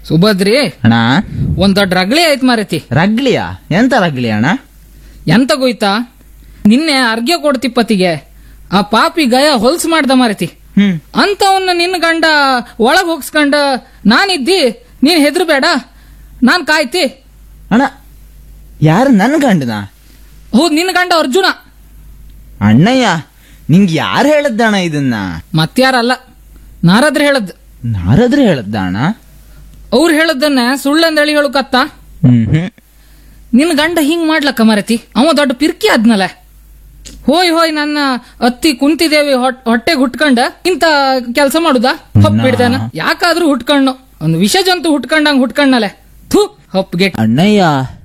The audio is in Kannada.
ಸುಭದ್ರಿ ಅಣ್ಣ ಒಂದ್ ದೊಡ್ಡ ರಗಳಿ ಆಯ್ತು ಮಾರೈತಿ ರಗ್ಲಿಯಾ ಎಂತ ರಗ್ಲಿ ಅಣ್ಣ ಎಂತ ಗೊಯ್ತಾ ನಿನ್ನೆ ಅರ್ಘ್ಯ ಕೊಡ್ತಿಪ್ಪತ್ತಿಗೆ ಆ ಪಾಪಿ ಗಯ ಹೊಲ್ಸ್ ಮಾಡ್ದ ಮಾರೈತಿ ಹ್ಮ್ ಅಂತವನ್ನ ನಿನ್ನ ಗಂಡ ಒಳಗ್ ಹೋಗ್ಸ್ಕೊಂಡ ನಾನಿದ್ದಿ ನೀನ್ ಹೆದ್ರಬೇಡ ನಾನ್ ಕಾಯ್ತಿ ಅಣ್ಣ ಯಾರು ನನ್ ಗಂಡನ ಹೌದ್ ನಿನ್ನ ಗಂಡ ಅರ್ಜುನ ಅಣ್ಣಯ್ಯ ನಿಂಗೆ ಯಾರು ಹೇಳದ್ದ ಅಣ್ಣ ಇದನ್ನ ಮತ್ಯಾರಲ್ಲ ನಾರದ್ರ ಹೇಳದ್ ನಾರದ್ರೆ ಹೇಳದ್ದ ಅಣ್ಣ ಅವ್ರು ಹೇಳದನ್ನ ಸುಳ್ಳಂದೇಳಿ ಹೇಳುಕತ್ತ ಹ್ಮ್ ಹ್ಮ್ ನಿನ್ನ ಗಂಡ ಹಿಂಗ್ ಮಾಡ್ಲಕ್ಕ ಮರತಿ ಅವ ದೊಡ್ಡ ಪಿರ್ಕಿ ಆದ್ನಲ್ಲ ಹೋಯ್ ಹೋಯ್ ನನ್ನ ಅತ್ತಿ ಕುಂತಿದೇವಿ ಹೊಟ್- ಹೊಟ್ಟೆಗ್ ಹುಟ್ಕೊಂಡ ಇಂತ ಕೆಲಸ ಮಾಡುದಾ ಹೊಪ್ ಬಿಡ್ದಾನ ಯಾಕಾದ್ರೂ ಹುಟ್ಕಣ್ಣು ಒಂದು ವಿಷ ಜಂತು ಹುಟ್ಕೊಂಡಂಗ್ ಹುಟ್ಕಣ್ಣಲೆ ಥೂ ಹೊಪ್ಗೆ ಅಣ್ಣಯ್ಯ